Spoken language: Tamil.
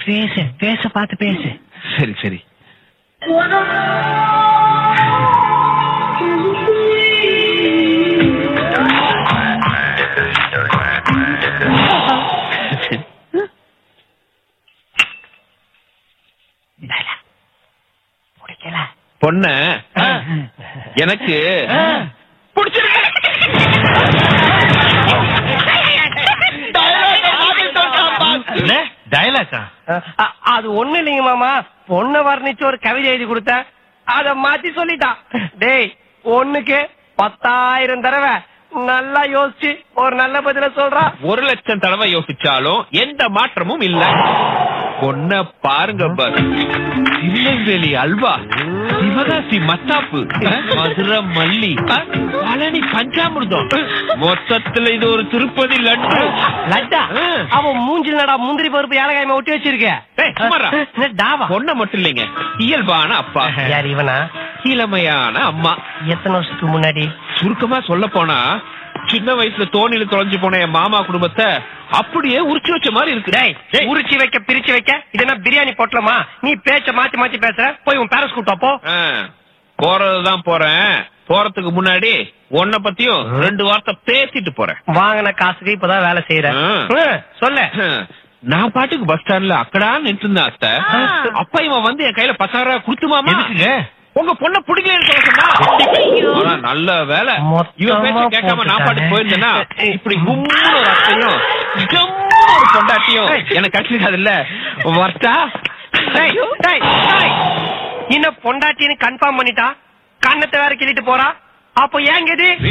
பேசு பேச பார்த்து பேசு சரி சரி பிடிக்கல பொண்ண எனக்கு என்ன டயலாக்கா அ- அது ஒண்ணு இல்லைங்க மாமா பொண்ண வர்ணிச்சு ஒரு கவிதை எழுதி கொடுத்தேன் அத மாத்தி சொல்லிட்டான் டேய் ஒண்ணுக்கு பத்தாயிரம் தடவை நல்லா யோசிச்சு ஒரு நல்ல பதில சொல்றா ஒரு லட்சம் தடவை யோசிச்சாலும் எந்த மாற்றமும் இல்ல பொண்ண பாருங்க பஸ் திருநெல்வேலி அல்வா சிவகாசி மத்தாப்பு மதுரை மல்லி பழனி பஞ்சாமிர்தம் மொத்தத்துல இது ஒரு திருப்பதி லட்டு லட்டா ஆ. அவன் மூஞ்சில் நடா முந்திரி பருப்பு ஏலகாயமா ஒட்டி வச்சிருக்க டேய், சும்மாடா. என்ன டாவா பொண்ண மட்டும் இல்லைங்க இயல்பான அப்பா யார் இவனா இளமையான அம்மா எத்தனை வருஷத்துக்கு முன்னாடி சுருக்கமா சொல்ல போனா சின்ன வயசுல தோணில தொலைஞ்சு போன என் மாமா குடும்பத்தை அப்படியே உரிச்சு வச்ச மாதிரி இருக்கு டேய் உரிச்சு வைக்க பிரிச்சு வைக்க இது என்ன பிரியாணி பொட்டலமா நீ பேச்ச மாத்தி மாத்தி பேசுற போய் உன் பேரஸ் கூட்டா போ ஆ, போறதுதான் போறேன் போறதுக்கு முன்னாடி உன்னை பத்தியும் ரெண்டு வார்த்தை பேசிட்டு போறேன் வாங்கின காசுக்கு இப்பதான் வேலை செய்யற ஆ. ம், சொல்லு நான் பாட்டுக்கு பஸ் ஸ்டாண்ட்ல அக்கடா நின்று இருந்தேன் அத்தை அப்ப இவன் வந்து என் கையில பத்தாயிரம் ரூபாய் கொடுத்துமாமா எதுக்குங்க உங்க பொண்ண பிடிக்கலன்னு சொல்ல சொன்னா ஆனா நல்ல வேலை மொத்தமா இவன் பேச்ச கேட்காம நான் பாட்டுக்கு போட்டுட்டானே. போயிருந்தேன்னா இப்படி கும்முன்னு ஒரு அத்தையும் ஜம்முன்னு ஒரு பொண்டாட்டியும் எனக்கு கிடைச்சிருக்காது இல்ல வர்த்தா டேய், டேய், டேய். இன்னும் பொண்டாட்டின்னு கன்ஃபார்ம் பண்ணிட்டா கண்ணத்தை வேற கிள்ளிட்டு போறா அப்போ ஏங்க இது